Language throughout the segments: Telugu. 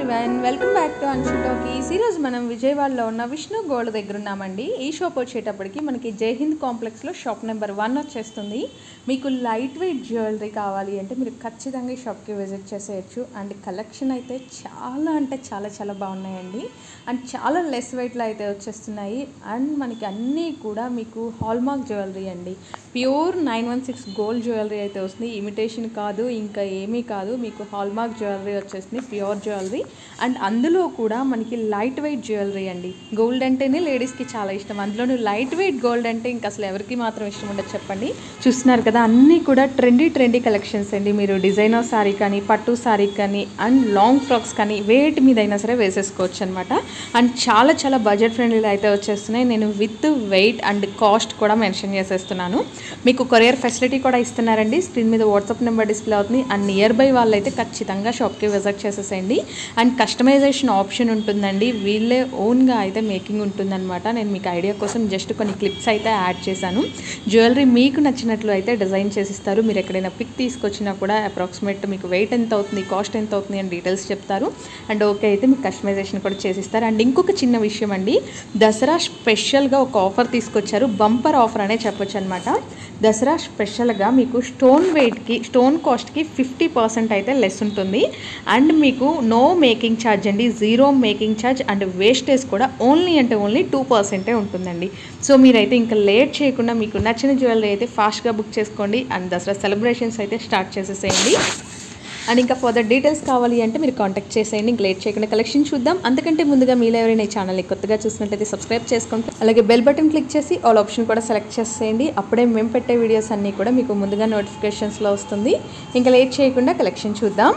Everyone welcome back to Anshu talkies ఈరోజు మనం విజయవాడలో ఉన్న విష్ణు గోల్డ్ దగ్గర ఉన్నామండి ఈ షాప్ వచ్చేటప్పటికి మనకి జై హింద్ కాంప్లెక్స్లో షాప్ నెంబర్ వన్ వచ్చేస్తుంది మీకు లైట్ వెయిట్ జ్యువెలరీ కావాలి అంటే మీరు ఖచ్చితంగా ఈ షాప్కి విజిట్ చేసేయచ్చు అండ్ కలెక్షన్ అయితే చాలా అంటే చాలా చాలా బాగున్నాయండి అండ్ చాలా లెస్ వెయిట్లో అయితే వచ్చేస్తున్నాయి అండ్ మనకి అన్నీ కూడా మీకు హాల్మార్క్ జ్యువెలరీ అండి pure nine one six gold jewellery అయితే వస్తుంది ఇమిటేషన్ కాదు ఇంకా ఏమీ కాదు మీకు హాల్మార్క్ జ్యువెలరీ వచ్చేస్తుంది ప్యూర్ జ్యువెలరీ అండ్ అందులో కూడా మనకి లైట్ వెయిట్ జ్యువెలరీ అండి గోల్డ్ అంటేనే లేడీస్కి చాలా ఇష్టం అందులోనూ లైట్ వెయిట్ గోల్డ్ అంటే ఇంకా అసలు ఎవరికి మాత్రం ఇష్టం ఉండదు చెప్పండి చూస్తున్నారు కదా అన్నీ కూడా ట్రెండీ ట్రెండీ కలెక్షన్స్ అండి మీరు డిజైనర్ శారీ కానీ పట్టు శారీ కానీ అండ్ లాంగ్ ఫ్రాక్స్ కానీ వేటి మీదైనా సరే వేసేసుకోవచ్చు అనమాట అండ్ చాలా చాలా బడ్జెట్ ఫ్రెండ్లీలో అయితే వచ్చేస్తున్నాయి నేను విత్ వెయిట్ అండ్ కాస్ట్ కూడా మెన్షన్ చేసేస్తున్నాను మీకు కొరియర్ ఫెసిలిటీ కూడా ఇస్తున్నారండి స్క్రీన్ మీద వాట్సాప్ నెంబర్ డిస్ప్లే అవుతుంది అండ్ నియర్ బై వాళ్ళైతే ఖచ్చితంగా షాప్కి విజిట్ చేసేసేయండి అండ్ కస్టమైజేషన్ ఆప్షన్ ఉంటుందండి వీళ్ళే ఓన్గా అయితే మేకింగ్ ఉంటుందన్నమాట నేను మీకు ఐడియా కోసం జస్ట్ కొన్ని క్లిప్స్ అయితే యాడ్ చేశాను జ్యువెలరీ మీకు నచ్చినట్లు అయితే డిజైన్ చేసిస్తారు మీరు ఎక్కడైనా పిక్ తీసుకొచ్చినా కూడా అప్రాక్సిమేట్ మీకు వెయిట్ ఎంత అవుతుంది కాస్ట్ ఎంత అవుతుంది అని డీటెయిల్స్ చెప్తారు అండ్ ఓకే అయితే మీకు కస్టమైజేషన్ కూడా చేసిస్తారు అండ్ ఇంకొక చిన్న విషయం అండి దసరా స్పెషల్గా ఒక ఆఫర్ తీసుకొచ్చారు బంపర్ ఆఫర్ అనే చెప్పొచ్చు అనమాట దసరా స్పెషల్గా మీకు స్టోన్ వెయిట్కి స్టోన్ కాస్ట్కి ఫిఫ్టీ పర్సెంట్ అయితే లెస్ ఉంటుంది అండ్ మీకు నో మేకింగ్ ఛార్జ్ అండి zero making charge and wastage కూడా ఓన్లీ అంటే ఓన్లీ టూ పర్సెంటే ఉంటుందండి సో మీరైతే ఇంకా లేట్ చేయకుండా మీకు నచ్చిన జ్యువెలరీ అయితే ఫాస్ట్గా బుక్ చేసుకోండి అండ్ దసరా సెలబ్రేషన్స్ అయితే స్టార్ట్ చేసేసేయండి అండ్ ఇంకా ఫర్దర్ డీటెయిల్స్ కావాలి అంటే మీరు కాంటాక్ట్ చేసేయండి ఇంక లేట్ చేయకుండా కలెక్షన్ చూద్దాం అంతకంటే ముందుగా మీలో ఎవరైనా ఈ ఛానల్ని కొత్తగా చూసినట్లయితే సబ్స్క్రైబ్ చేసుకోండి అలాగే బెల్ బటన్ క్లిక్ చేసి ఆల్ ఆప్షన్ కూడా సెలెక్ట్ చేసేయండి అప్పుడే మేము పెట్టే వీడియోస్ అన్నీ కూడా మీకు ముందుగా నోటిఫికేషన్స్లో వస్తుంది ఇంకా లేట్ చేయకుండా కలెక్షన్ చూద్దాం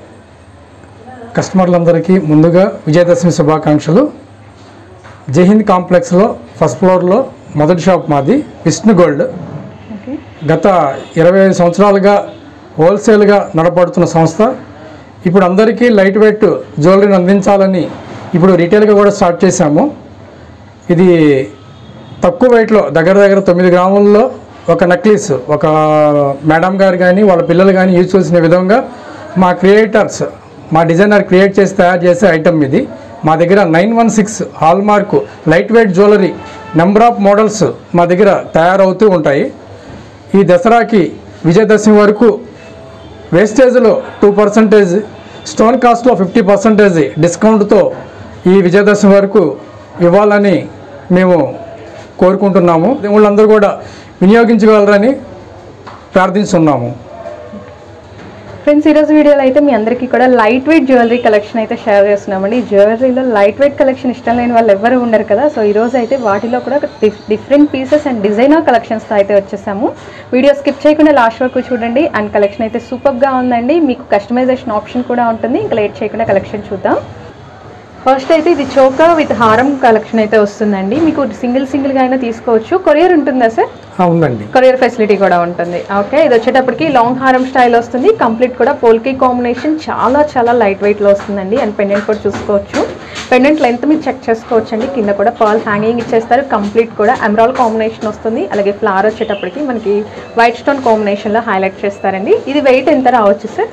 కస్టమర్లందరికీ ముందుగా విజయదశమి శుభాకాంక్షలు జైహింద్ కాంప్లెక్స్లో ఫస్ట్ ఫ్లోర్లో మొదటి షాప్ మాది విష్ణు గోల్డ్ ఓకే గత ఇరవై ఐదు సంవత్సరాలుగా హోల్సేల్గా నడపడుతున్న సంస్థ ఇప్పుడు అందరికీ లైట్ వెయిట్ జ్యువెలరీని అందించాలని ఇప్పుడు రీటైల్గా కూడా స్టార్ట్ చేశాము ఇది తక్కువ వెయిట్లో దగ్గర దగ్గర తొమ్మిది గ్రాముల్లో ఒక నక్లీస్ ఒక మేడం గారు కానీ వాళ్ళ పిల్లలు కానీ యూజ్ చేసిన విధంగా మా క్రియేటర్స్ మా డిజైనర్ క్రియేట్ చేసి తయారు చేసే ఐటమ్ ఇది మా దగ్గర nine one six hallmark light weight jewellery number of models మా దగ్గర తయారవుతూ ఉంటాయి ఈ దసరాకి విజయదశమి వరకు వేస్టేజ్లో టూ పర్సంటేజ్ స్టోన్ కాస్ట్లో ఫిఫ్టీ పర్సంటేజ్ డిస్కౌంట్తో ఈ విజయదశమి వరకు ఇవ్వాలని మేము కోరుకుంటున్నాము వాళ్ళందరూ కూడా వినియోగించగలరని ప్రార్థిస్తున్నాము ఫ్రెండ్స్ ఈరోజు వీడియోలో అయితే మీ అందరికీ కూడా లైట్ వెయిట్ జ్యువెలరీ కలెక్షన్ అయితే షేర్ చేస్తున్నామండి ఈ జ్యువెలరీలో లైట్ వెయిట్ కలెక్షన్ ఇష్టం లేని వాళ్ళు ఎవరు ఉండరు కదా సో ఈ రోజు అయితే వాటిలో కూడా డిఫరెంట్ పీసెస్ అండ్ డిజైనర్ కలెక్షన్స్తో అయితే వచ్చేసాము వీడియో స్కిప్ చేయకుండా లాస్ట్ వరకు చూడండి అండ్ కలెక్షన్ అయితే సూపర్గా ఉందండి మీకు కస్టమైజేషన్ ఆప్షన్ కూడా ఉంటుంది ఇంకా లేట్ చేయకుండా కలెక్షన్ చూద్దాం ఫస్ట్ అయితే ఇది చోకా విత్ హారం కలెక్షన్ అయితే వస్తుందండి మీకు సింగిల్ సింగిల్గా అయినా తీసుకోవచ్చు కొరియర్ ఉంటుందా సార్ ఆ, ఉందండి కొరియర్ ఫెసిలిటీ కూడా ఉంటుంది ఓకే ఇది వచ్చేటప్పటికి లాంగ్ హారం స్టైల్ వస్తుంది కంప్లీట్ కూడా పోల్కి కాంబినేషన్ చాలా చాలా లైట్ వెయిట్లో వస్తుందండి అండ్ పెండెంట్ కూడా చూసుకోవచ్చు పెండెంట్ లెంత్ మీరు చెక్ చేసుకోవచ్చు అండి కింద కూడా పర్ల్ హ్యాంగింగ్ ఇచ్చేస్తారు కంప్లీట్ కూడా ఎమరాల్ కాంబినేషన్ వస్తుంది అలాగే ఫ్లవర్ వచ్చేటప్పటికి మనకి వైట్ స్టోన్ కాంబినేషన్లో హైలైట్ చేస్తారండి ఇది వెయిట్ ఎంత రావచ్చు సార్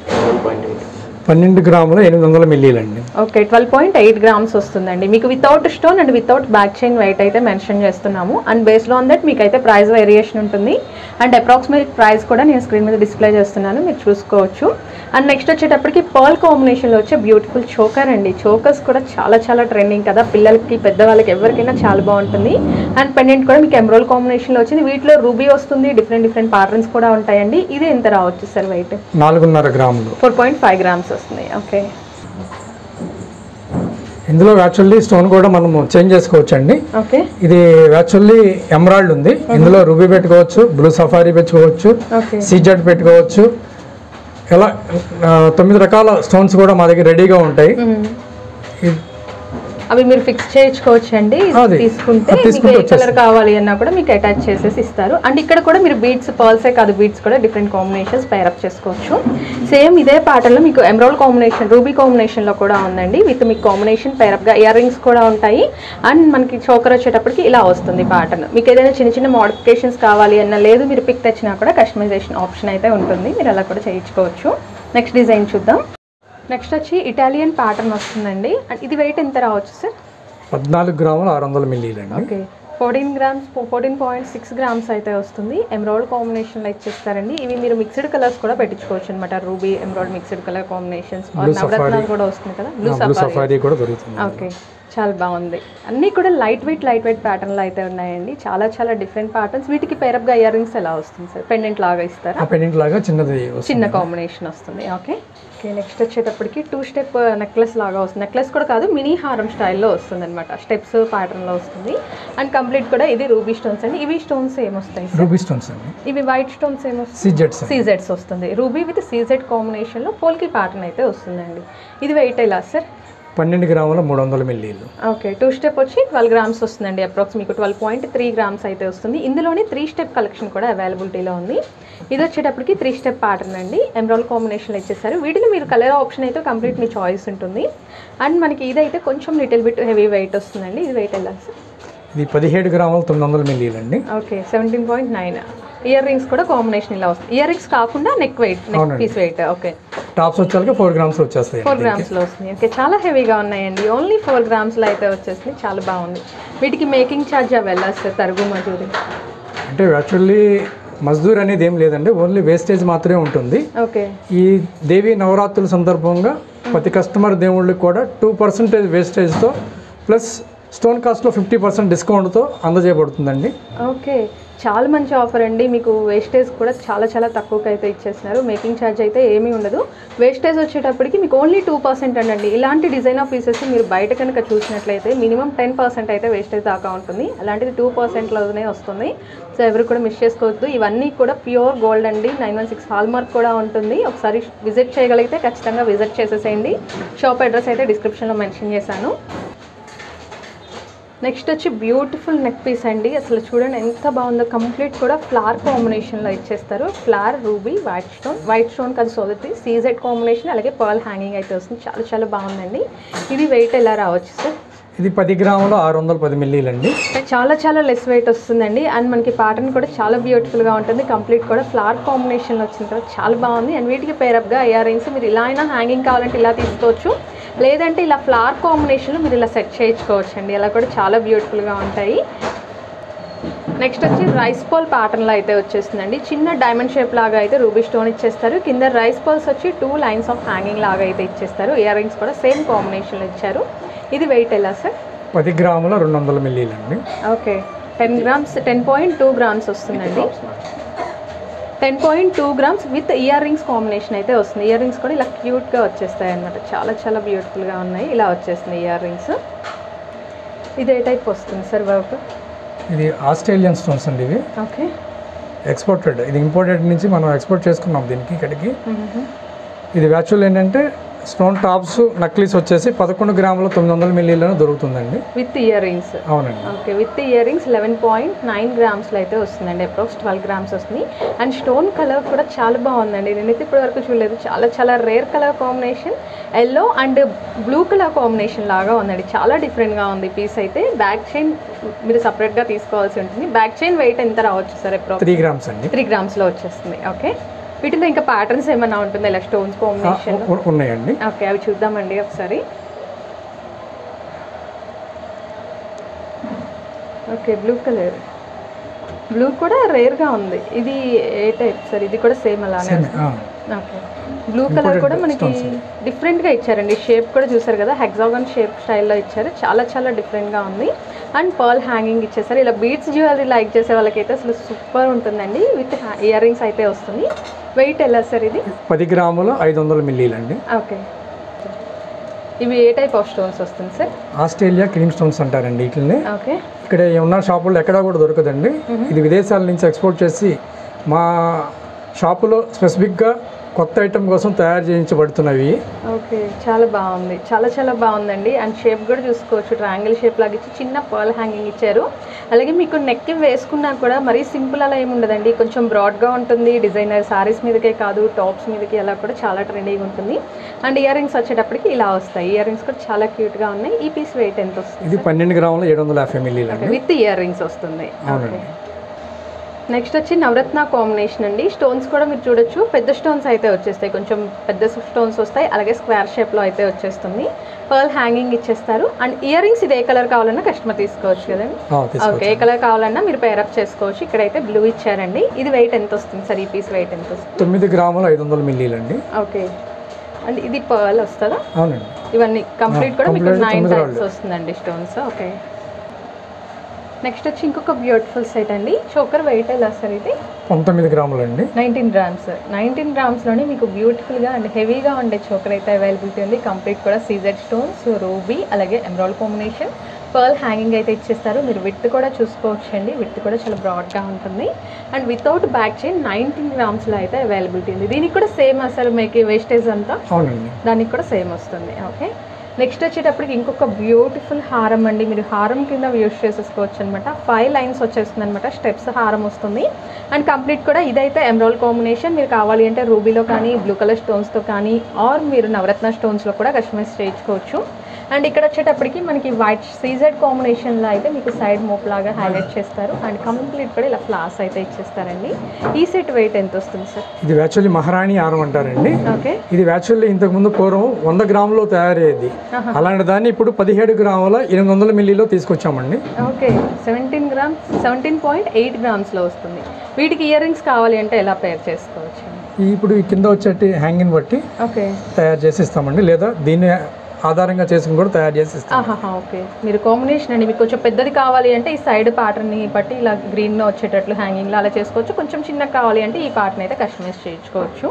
పన్నెండు గ్రాముల ఎనిమిది వందల మిల్లీలండి okay twelve point eight grams వస్తుందండి మీకు without stone and without back chain weight అయితే మెన్షన్ చేస్తున్నాము అండ్ బేస్డ్ ఆన్ దట్ మీకు అయితే ప్రైస్ వేరియేషన్ ఉంటుంది అండ్ అప్రాక్సిమేట్ ప్రైస్ కూడా నేను స్క్రీన్ మీద డిస్ప్లే చేస్తున్నాను మీరు చూసుకోవచ్చు అండ్ నెక్స్ట్ వచ్చేటప్పటికి పర్ల్ కాంబినేషన్లో వచ్చే బ్యూటిఫుల్ చోకర్ అండి చోకర్స్ కూడా చాలా చాలా ట్రెండింగ్ కదా పిల్లలకి పెద్దవాళ్ళకి ఎవరికైనా చాలా బాగుంటుంది అండ్ పెండెంట్ కూడా మీకు ఎమ్రోల్ కాంబినేషన్లో వచ్చింది వీటిలో రూబీ వస్తుంది డిఫరెంట్ డిఫరెంట్ ప్యాటర్న్స్ కూడా ఉంటాయండి ఇది ఎంత రావచ్చు సార్ వెయిట్ నాలుగున్నర గ్రాములు ఫోర్ పాయింట్ ఫైవ్ గ్రామ్స్ వస్తుంది ఓకే ఇందులో యాక్చువల్లీ స్టోన్ కూడా మనము చేంజ్ చేసుకోవచ్చు అండి ఓకే ఇది యాక్చువల్లీ ఎమరాల్డ్ ఉంది ఇందులో రూబీ పెట్టుకోవచ్చు బ్లూ సఫారీ పెట్టుకోవచ్చు ఓకే సీజెడ్ పెట్టుకోవచ్చు ఇలా ఆ, తొమ్మిది రకాల స్టోన్స్ కూడా మా దగ్గర రెడీగా ఉంటాయి ఇది- అవి మీరు ఫిక్స్ చేయించుకోవచ్చు అండి అది. తీసుకుంటే అది మీకు తీసుకుంటే ఏ కలర్ వచ్చేస్తుంది. కావాలి అన్నా కూడా మీకు అటాచ్ చేసేసి ఇస్తారు అండ్ ఇక్కడ కూడా మీరు బీట్స్ పర్ల్సే కాదు బీట్స్ కూడా డిఫరెంట్ కాంబినేషన్స్ పేరప్ చేసుకోవచ్చు సేమ్ ఇదే ప్యాటర్న్లో మీకు ఎమరాల్ కాంబినేషన్ రూబీ కాంబినేషన్లో కూడా ఉందండి విత్ మీకు కాంబినేషన్ పేరప్గా ఇయర్ రింగ్స్ కూడా ఉంటాయి అండ్ మనకి చోకర్ వచ్చేటప్పటికి ఇలా వస్తుంది ప్యాటర్న్ మీకు ఏదైనా చిన్న చిన్న మోడిఫికేషన్స్ కావాలి అన్న లేదు మీరు పిక్ తెచ్చినా కూడా కస్టమైజేషన్ ఆప్షన్ అయితే ఉంటుంది మీరు అలా కూడా చేయించుకోవచ్చు నెక్స్ట్ డిజైన్ చూద్దాం నెక్స్ట్ వచ్చి ఇటాలియన్ ప్యాటర్న్ వస్తుందండి అండ్ ఇది వెయిట్ ఎంత రావచ్చు సార్ పద్నాలుగు గ్రాములు ఆరు వందల మిల్లీలండి okay fourteen grams fourteen point six grams అయితే వస్తుంది ఎమ్రాయిడ్ కాంబినేషన్లో ఇచ్చేస్తారండి ఇవి మీరు మిక్స్డ్ కలర్స్ కూడా పెట్టుకోవచ్చు అనమాట ruby emerald mixed colour combinations Blue నవరత్నాలు safari. కూడా వస్తుంది కదా బ్లూ బ్లూ సఫారీ సఫారీ కూడా దొరుకుతుంది ఓకే చాలా బాగుంది అన్నీ కూడా లైట్ వెయిట్ లైట్ వెయిట్ ప్యాటర్న్లో అయితే ఉన్నాయండి చాలా చాలా డిఫరెంట్ ప్యాటర్న్స్ వీటికి పేరప్గా ఇయర్ రింగ్స్ ఎలా వస్తుంది సార్ పెండెంట్ లాగా ఇస్తారా ఆ పెండెంట్ లాగా చిన్నది వస్తుంది చిన్న కాంబినేషన్ వస్తుంది ఓకే ఓకే నెక్స్ట్ వచ్చేటప్పటికి టూ స్టెప్ నెక్లెస్ లాగా వస్తుంది నెక్లెస్ కూడా కాదు మినీ హారం స్టైల్లో వస్తుంది అనమాట స్టెప్స్ ప్యాటర్న్లో వస్తుంది అండ్ కంప్లీట్ కూడా ఇది రూబీ స్టోన్స్ అండి ఇవి స్టోన్స్ ఏమొస్తాయి సార్ రూబీ స్టోన్స్ అండి ఇవి వైట్ స్టోన్స్ ఏమొస్తాయి సీజెట్స్ సీజెడ్స్ వస్తుంది రూబీ విత్ సీజెడ్ కాంబినేషన్లో పోల్కి ప్యాటర్న్ అయితే వస్తుందండి ఇది వెయిట్ ఎలా సార్ పన్నెండు గ్రాముల మూడు వందల మిల్లీలు ఓకే టూ స్టెప్ వచ్చి ట్వెల్వ్ గ్రామ్స్ వస్తుందండి అప్రాక్స్ మీకు ట్వెల్వ్ పాయింట్ త్రీ గ్రామ్స్ అయితే వస్తుంది ఇందులోనే త్రీ స్టెప్ కలెక్షన్ కూడా అవైలబిలిటీలో ఉంది ఇది వచ్చేటప్పటికి త్రీ స్టెప్ ప్యాటర్న్ అండి ఎమ్రాల్ కాంబినేషన్లో ఇచ్చేసారు వీటిలో మీరు కలర్ ఆప్షన్ అయితే కంప్లీట్ మీ చాయిస్ ఉంటుంది అండ్ మనకి ఇదైతే కొంచెం లిటిల్ బిట్ హెవీ వెయిట్ వస్తుందండి ఇది వెయిట్ ఎలా సార్ ఇది పదిహేడు గ్రాముల తొమ్మిది వందల మిల్లీలు అండి okay seventeen point nine earrings కూడా కాంబినేషన్ ఇలా వస్తుంది ఇయర్ రింగ్స్ కాకుండా నెక్ వెయిట్ నెక్ అవునండి. పీస్ వెయిట్ ఓకే టాప్స్ వచ్చాక ఫోర్ గ్రామ్స్ వచ్చేస్తాయి ఫోర్ గ్రామ్స్లో వస్తుంది ఓకే చాలా హెవీగా ఉన్నాయండి ఓన్లీ ఫోర్ గ్రామ్స్లో అయితే వచ్చేసింది చాలా బాగుంది వీటికి మేకింగ్ ఛార్జ్ అవి వెళ్ళొస్తుంది తరుగు మజూరి అంటే యాక్చువల్లీ మజ్దూర్ అనేది ఏం లేదండి ఓన్లీ వేస్టేజ్ మాత్రమే ఉంటుంది ఓకే ఈ దేవి నవరాత్రుల సందర్భంగా ప్రతి కస్టమర్ దేవుళ్ళకి కూడా టూ పర్సెంటేజ్ వేస్టేజ్తో ప్లస్ స్టోన్ కాస్ట్లో ఫిఫ్టీ పర్సెంట్ డిస్కౌంట్తో అందజేయబడుతుందండి ఓకే చాలా మంచి ఆఫర్ అండి మీకు వేస్టేజ్ కూడా చాలా చాలా తక్కువకి అయితే ఇచ్చేస్తున్నారు మేకింగ్ ఛార్జ్ అయితే ఏమీ ఉండదు వేస్టేజ్ వచ్చేటప్పటికి మీకు ఓన్లీ టూ పర్సెంట్ అండి ఇలాంటి డిజైన్ ఆఫ్ పీసెస్ మీరు బయట కనుక చూసినట్లయితే మినిమం టెన్ పర్సెంట్ అయితే వేస్టేజ్ దాకా ఉంటుంది అలాంటిది టూ పర్సెంట్లోనే వస్తుంది సో ఎవరు కూడా మిస్ చేసుకోవద్దు ఇవన్నీ కూడా ప్యూర్ గోల్డ్ అండి nine one six hallmark కూడా ఉంటుంది ఒకసారి విజిట్ చేయగలిగితే ఖచ్చితంగా విజిట్ చేసేసేయండి షాప్ అడ్రస్ అయితే డిస్క్రిప్షన్లో మెన్షన్ చేశాను నెక్స్ట్ వచ్చి బ్యూటిఫుల్ నెక్ పీస్ అండి అసలు చూడండి ఎంత బాగుందో కంప్లీట్ కూడా ఫ్లవర్ కాంబినేషన్లో ఇచ్చేస్తారు flower ruby white stone white stone కాదు సోదతి సీజెడ్ కాంబినేషన్ అలాగే పర్ల్ హ్యాంగింగ్ అయితే వస్తుంది చాలా చాలా బాగుందండి ఇది వెయిట్ ఎలా రావచ్చు సార్ ఇది పది గ్రాముల ఆరు వందల పది మిల్లీలు అండి చాలా చాలా లెస్ వెయిట్ వస్తుందండి అండ్ మనకి ప్యాటర్న్ కూడా చాలా బ్యూటిఫుల్గా ఉంటుంది కంప్లీట్ కూడా ఫ్లవర్ కాంబినేషన్లో వచ్చింది కదా చాలా బాగుంది అండ్ వీటికి పేరప్గా ఇయర్ రింగ్స్ మీరు ఇలా అయినా హ్యాంగింగ్ కావాలంటే ఇలా తీసుకోవచ్చు లేదంటే ఇలా ఫ్లవర్ కాంబినేషన్లో మీరు ఇలా సెట్ చేయించుకోవచ్చు అండి అలా కూడా చాలా బ్యూటిఫుల్గా ఉంటాయి నెక్స్ట్ వచ్చి రైస్ పాల్ ప్యాటర్న్లో అయితే వచ్చేస్తుందండి చిన్న డైమండ్ షేప్ లాగా అయితే రూబీ స్టోన్ ఇచ్చేస్తారు కింద రైస్ పాల్స్ వచ్చి టూ లైన్స్ ఆఫ్ హ్యాంగింగ్ లాగా అయితే ఇచ్చేస్తారు ఇయర్ రింగ్స్ కూడా సేమ్ కాంబినేషన్లో ఇచ్చారు ఇది వెయిట్ ఎలా సార్ పది గ్రాముల రెండు వందల మిల్లీలు అండి okay ten grams ten point two grams వస్తుందండి ten point two grams with earrings combination అయితే వస్తుంది ఇయర్ రింగ్స్ కూడా ఇలా క్యూట్గా వచ్చేస్తాయి అనమాట చాలా చాలా బ్యూటిఫుల్గా ఉన్నాయి ఇలా వచ్చేస్తుంది ఇయర్ రింగ్స్ ఇది ఏ టైప్ వస్తుంది సార్ వర్క్ ఇది ఆస్ట్రేలియన్ స్టోన్స్ అండి ఇవి ఓకే ఎక్స్పోర్టెడ్ ఇది ఇంపోర్టెడ్ నుంచి మనం ఎక్స్పోర్ట్ చేసుకున్నాం దీనికి ఇక్కడికి ఇది యాక్చువల్ ఏంటంటే స్టోన్ టాప్స్ నక్లీస్ వచ్చేసి పదకొండు గ్రాముల తొమ్మిది వందల మిల్లీలను దొరుకుతుందండి విత్ ఇయర్ రింగ్స్ అవునండి okay with earrings eleven point nine గ్రామ్స్లో అయితే వస్తుందండి అప్రాక్స్ ట్వెల్వ్ గ్రామ్స్ వస్తుంది అండ్ స్టోన్ కలర్ కూడా చాలా బాగుందండి నేనైతే ఇప్పటి వరకు చూడలేదు చాలా చాలా rare colour combination yellow and blue colour combination లాగా ఉందండి చాలా డిఫరెంట్గా ఉంది పీస్ అయితే బ్యాక్ చైన్ మీరు సపరేట్గా తీసుకోవాల్సి ఉంటుంది బ్యాక్ చైన్ వెయిట్ ఎంత రావచ్చు సార్ అప్రాక్స్ త్రీ గ్రామ్స్ అండి త్రీ గ్రామ్స్లో వచ్చేస్తుంది ఓకే వీటిలో ఇంకా ప్యాటర్న్స్ ఏమైనా ఉంటుందా ఇలా స్టోన్స్ ఆ, కాంబినేషన్ ఉ- ఉన్నాయండి ఓకే అవి చూద్దామండి ఒకసారి ఓకే బ్లూ కలర్ బ్లూ కూడా రేర్గా ఉంది ఇది ఏ టైప్ సార్ ఇది కూడా సేమ్ అలానే సేమ్ ఆ, ఓకే బ్లూ కలర్ కూడా మనకి డిఫరెంట్గా ఇచ్చారండి షేప్ కూడా చూసారు కదా హెగ్జాగన్ షేప్ స్టైల్లో ఇచ్చారు చాలా చాలా డిఫరెంట్గా ఉంది అండ్ పర్ల్ హ్యాంగింగ్ ఇచ్చేసారు ఇలా బీట్స్ జ్యువెలరీ లైక్ చేసే వాళ్ళకైతే అసలు సూపర్ ఉంటుందండి విత్ ఇయర్ రింగ్స్ అయితే వస్తుంది వెయిట్ ఎలా సార్ ఇది పది గ్రాముల ఐదు వందల మిల్లీలు అండి ఓకే ఇవి ఏ టైప్ ఆఫ్ స్టోన్స్ వస్తుంది సార్ ఆస్ట్రేలియా క్రీమ్ స్టోన్స్ అంటారండి వీటిని ఓకే ఇక్కడ ఉన్న షాపుల్లో ఎక్కడా కూడా దొరకదండి ఇది విదేశాల నుంచి ఎక్స్పోర్ట్ చేసి మా షాపులో స్పెసిఫిక్గా కొత్త ఐటమ్ కోసం తయారు చేయించబడుతున్నవి ఓకే చాలా బాగుంది చాలా చాలా బాగుందండి అండ్ షేప్ కూడా చూసుకోవచ్చు ట్రయాంగిల్ షేప్ లాగా ఇచ్చి చిన్న పర్ల్ హ్యాంగింగ్ ఇచ్చారు అలాగే మీకు నెక్ వేసుకున్నా కూడా మరీ సింపుల్ అలా ఏమి ఉండదండి కొంచెం బ్రాడ్గా ఉంటుంది డిజైనర్ సారీస్ మీదకే కాదు టాప్స్ మీదకి అలా కూడా చాలా ట్రెండీగా ఉంటుంది అండ్ ఇయర్ రింగ్స్ వచ్చేటప్పటికి ఇలా వస్తాయి ఇయర్ రింగ్స్ కూడా చాలా క్యూట్గా ఉన్నాయి ఈ పీస్ వెయిట్ ఎంత వస్తుంది ఇది పన్నెండు గ్రాముల ఏడు వందల యాభై మిల్లీలు అండి విత్ ఇయర్ రింగ్స్ వస్తుంది ఓకే అవునండి నెక్స్ట్ వచ్చి నవరత్న కాంబినేషన్ అండి స్టోన్స్ కూడా మీరు చూడొచ్చు పెద్ద స్టోన్స్ అయితే వచ్చేస్తాయి కొంచెం పెద్ద స్టోన్స్ వస్తాయి అలాగే స్క్వేర్ షేప్లో అయితే వచ్చేస్తుంది పర్ల్ హ్యాంగింగ్ ఇచ్చేస్తారు అండ్ ఇయర్ రింగ్స్ ఇది ఏ కలర్ కావాలన్నా కస్టమర్ తీసుకోవచ్చు కదండి ఆ, తీసుకోవచ్చు. ఓకే ఏ కలర్ కావాలన్నా మీరు పేరప్ చేసుకోవచ్చు ఇక్కడైతే బ్లూ ఇచ్చారండి ఇది వెయిట్ ఎంత వస్తుంది సార్ ఈ పీస్ వెయిట్ ఎంత వస్తుంది తొమ్మిది గ్రాములు ఐదు వందల మిల్లీలండి ఓకే అండ్ ఇది పర్ల్ వస్తుందా అవునండి ఇవన్నీ కంప్లీట్ కూడా మీకు complete నైన్ తొమ్మిది టైప్స్ వస్తుందండి స్టోన్స్ ఓకే నెక్స్ట్ వచ్చి ఇంకొక బ్యూటిఫుల్ సెట్ అండి చోకర్ వెయిట్ ఎలా సార్ ఇది పంతొమ్మిది గ్రాములండి నైన్టీన్ గ్రామ్స్ నైన్టీన్ గ్రామ్స్లోనే మీకు బ్యూటిఫుల్గా అండ్ హెవీగా ఉండే చోకర్ అయితే అవైలబిలిటీ ఉంది కంప్లీట్ కూడా సీజెడ్ స్టోన్స్ రూబీ అలాగే ఎమరాల్డ్ కాంబినేషన్ పర్ల్ హ్యాంగింగ్ అయితే ఇచ్చేస్తారు మీరు విత్ కూడా చూసుకోవచ్చు అండి విత్ కూడా చాలా బ్రాడ్గా ఉంటుంది and without back chain nineteen గ్రామ్స్లో అయితే అవైలబిలిటీ ఉంది దీనికి కూడా సేమ్ అసలు మీకు వేస్టేజ్ అంతా అవునండి దానికి కూడా సేమ్ వస్తుంది ఓకే నెక్స్ట్ వచ్చేటప్పటికి ఇంకొక బ్యూటిఫుల్ హారం అండి మీరు హారం కింద యూస్ చేసేసుకోవచ్చు అనమాట ఫైవ్ లైన్స్ వచ్చేస్తుంది అనమాట స్టెప్స్ హారం వస్తుంది అండ్ కంప్లీట్ కూడా ఇదైతే ఎమరాల్ కాంబినేషన్ మీరు కావాలి అంటే రూబీలో కానీ బ్లూ కలర్ స్టోన్స్తో కానీ ఆర్ మీరు నవరత్న స్టోన్స్లో కూడా కస్టమైజ్ చేయించుకోవచ్చు అండ్ ఇక్కడ వచ్చేటప్పటికి మనకి వైట్ సీజెడ్ కాంబినేషన్లో అయితే మీకు సైడ్ మోప్ లాగా హైలైట్ చేస్తారు అండ్ కంప్లీట్ కూడా ఇలా ఫ్లాస్ అయితే ఇచ్చేస్తారండి ఈ సెట్ వెయిట్ ఎంత వస్తుంది సార్ ఇది యాక్చువల్లీ మహారాణి హారం అంటారండి ఓకే ఇది యాక్చువల్లీ ఇంతకుముందు పూర్వం వంద గ్రాములో తయారయ్యేది అలాంటి దాన్ని ఇప్పుడు పదిహేడు గ్రాముల ఎనిమిది వందల మిల్లీలో తీసుకొచ్చామండి okay seventeen grams seventeen point eight గ్రామ్స్లో వస్తుంది వీటికి ఇయర్ రింగ్స్ కావాలి అంటే ఎలా పేర్ చేసుకోవచ్చు ఈ ఇప్పుడు ఈ కింద వచ్చేటి హ్యాంగింగ్ బట్టి ఓకే తయారు చేసి ఇస్తామండి లేదా దీన్ని ఆధారంగా చేసుకుని కూడా తయారు చేసి ఇస్తాం ఆహాహా ఓకే మీరు కాంబినేషన్ అండి మీకు కొంచెం పెద్దది కావాలి అంటే ఈ సైడ్ ప్యాటర్న్ని బట్టి ఇలా గ్రీన్లో వచ్చేటట్లు హ్యాంగింగ్లో అలా చేసుకోవచ్చు కొంచెం చిన్నగా కావాలి అంటే ఈ పార్ట్ని అయితే కస్టమైజ్ చేయించుకోవచ్చు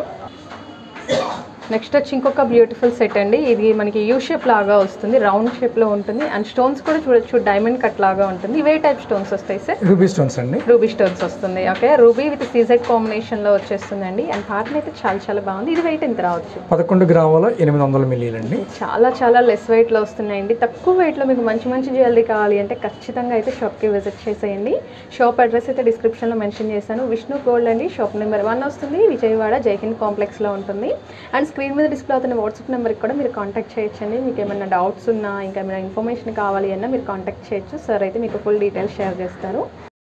నెక్స్ట్ వచ్చి ఇంకొక బ్యూటిఫుల్ సెట్ అండి ఇది మనకి యూ షేప్ లాగా వస్తుంది రౌండ్ షేప్లో ఉంటుంది అండ్ స్టోన్స్ కూడా చూడొచ్చు డైమండ్ కట్ లాగా ఉంటుంది ఇవే టైప్ స్టోన్స్ వస్తాయి సార్ రూబీ స్టోన్స్ అండి రూబీ స్టోన్స్ వస్తుంది ఓకే రూబీ విత్ సీజెడ్ కాంబినేషన్లో వచ్చేస్తుందండి అండ్ పార్ట్ని అయితే చాలా చాలా బాగుంది ఇది వెయిట్ ఎంత రావచ్చు పదకొండు గ్రాముల ఎనిమిది వందల మిల్లీలండి చాలా చాలా లెస్ వెయిట్లో వస్తున్నాయండి తక్కువ వెయిట్లో మీకు మంచి మంచి జ్యువెలరీ కావాలి అంటే ఖచ్చితంగా అయితే షాప్కి విజిట్ చేసేయండి షాప్ అడ్రస్ అయితే డిస్క్రిప్షన్లో మెన్షన్ చేశాను విష్ణు గోల్డ్ అండి షాప్ నెంబర్ వన్ వస్తుంది విజయవాడ జైహింద్ కాంప్లెక్స్లో ఉంటుంది అండ్ స్క్రీన్ మీద డిస్ప్లే అవుతున్న వాట్సాప్ నెంబర్కి కూడా మీరు కాంటాక్ట్ చేయొచ్చండి మీకు ఏమైనా డౌట్స్ ఉన్నా ఇంకా ఏమైనా ఇన్ఫర్మేషన్ కావాలి అన్నా మీరు కాంటాక్ట్ చేయొచ్చు సార్ అయితే మీకు ఫుల్ డీటెయిల్స్ షేర్ చేస్తారు